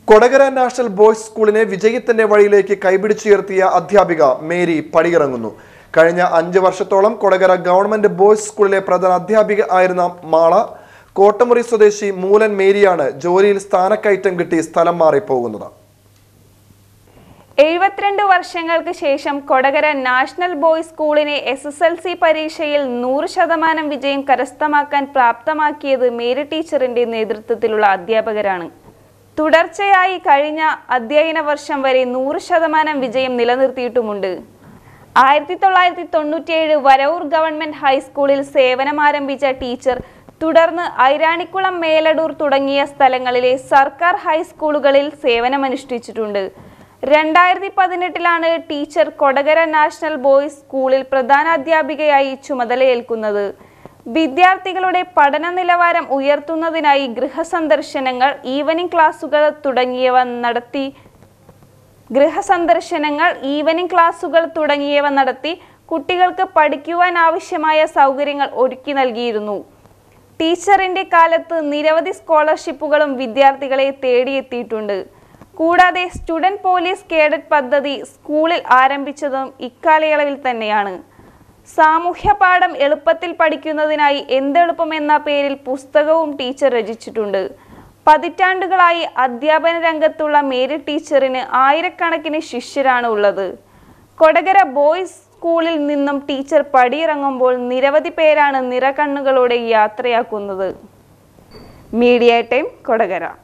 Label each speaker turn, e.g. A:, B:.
A: Kodakara National Boys സ്കൂളിനെ വിജയത്തിന്റെ വഴിയിലേക്ക് കൈപിടിച്ചുയർത്തിയ അധ്യാപിക മേരി പടിയിറങ്ങുന്നു കഴിഞ്ഞ അഞ്ച് വർഷത്തോളം കൊടകര ഗവൺമെന്റ് ബോയ്സ് സ്കൂളിലെ പ്രധാന അധ്യാപിക ആയിരുന്ന മാള കോട്ടമുറി സ്വദേശി മൂലൻ മേരിയാണ് ജോലിയിൽ സ്ഥാനക്കയറ്റം കിട്ടി സ്ഥലം മാറിപ്പോകുന്നത്
B: എഴുപത്തിരണ്ട് വർഷങ്ങൾക്ക് ശേഷം കൊടകര നാഷണൽ ബോയ്സ് സ്കൂളിനെ എസ് എസ് എൽ സി പരീക്ഷയിൽ നൂറ് ശതമാനം വിജയം കരസ്ഥമാക്കാൻ പ്രാപ്തമാക്കിയത് മേരി ടീച്ചറിന്റെ നേതൃത്വത്തിലുള്ള അധ്യാപകരാണ് തുടർച്ചയായി കഴിഞ്ഞ അധ്യയന വർഷം വരെ നൂറ് ശതമാനം വിജയം നിലനിർത്തിയിട്ടുമുണ്ട് ആയിരത്തി തൊള്ളായിരത്തി തൊണ്ണൂറ്റിയേഴ് വരവൂർ ഗവൺമെന്റ് ഹൈസ്കൂളിൽ സേവനം ആരംഭിച്ച ടീച്ചർ തുടർന്ന് ഐരാണിക്കുളം മേലടൂർ തുടങ്ങിയ സ്ഥലങ്ങളിലെ സർക്കാർ ഹൈസ്കൂളുകളിൽ സേവനമനുഷ്ഠിച്ചിട്ടുണ്ട് രണ്ടായിരത്തി പതിനെട്ടിലാണ് ടീച്ചർ കൊടകര നാഷണൽ ബോയ്സ് സ്കൂളിൽ പ്രധാനാധ്യാപികയായി ചുമതലയേൽക്കുന്നത് വിദ്യാർത്ഥികളുടെ പഠന നിലവാരം ഉയർത്തുന്നതിനായി ഗൃഹസന്ദർശനങ്ങൾ ഈവനിംഗ് ക്ലാസുകൾ തുടങ്ങിയവ നടത്തി ഗൃഹസന്ദർശനങ്ങൾ ഈവനിംഗ് ക്ലാസുകൾ തുടങ്ങിയവ നടത്തി കുട്ടികൾക്ക് പഠിക്കുവാൻ ആവശ്യമായ സൗകര്യങ്ങൾ ഒരുക്കി നൽകിയിരുന്നു ടീച്ചറിന്റെ കാലത്ത് നിരവധി സ്കോളർഷിപ്പുകളും വിദ്യാർത്ഥികളെ തേടിയെത്തിയിട്ടുണ്ട് കൂടാതെ സ്റ്റുഡന്റ് പോലീസ് കേഡറ്റ് പദ്ധതി സ്കൂളിൽ ആരംഭിച്ചതും ഇക്കാലയളവിൽ തന്നെയാണ് സാമൂഹ്യ പാഠം എളുപ്പത്തിൽ പഠിക്കുന്നതിനായി എന്തെളുപ്പം എന്ന പേരിൽ പുസ്തകവും ടീച്ചർ രചിച്ചിട്ടുണ്ട് പതിറ്റാണ്ടുകളായി അധ്യാപന രംഗത്തുള്ള മേരി ടീച്ചറിന് ആയിരക്കണക്കിന് ശിഷ്യരാണ് ഉള്ളത് കൊടകര ബോയ്സ് സ്കൂളിൽ നിന്നും ടീച്ചർ പടിയിറങ്ങുമ്പോൾ നിരവധി പേരാണ് നിറകണ്ണുകളോടെ യാത്രയാക്കുന്നത് മീഡിയ ടൈം കൊടകര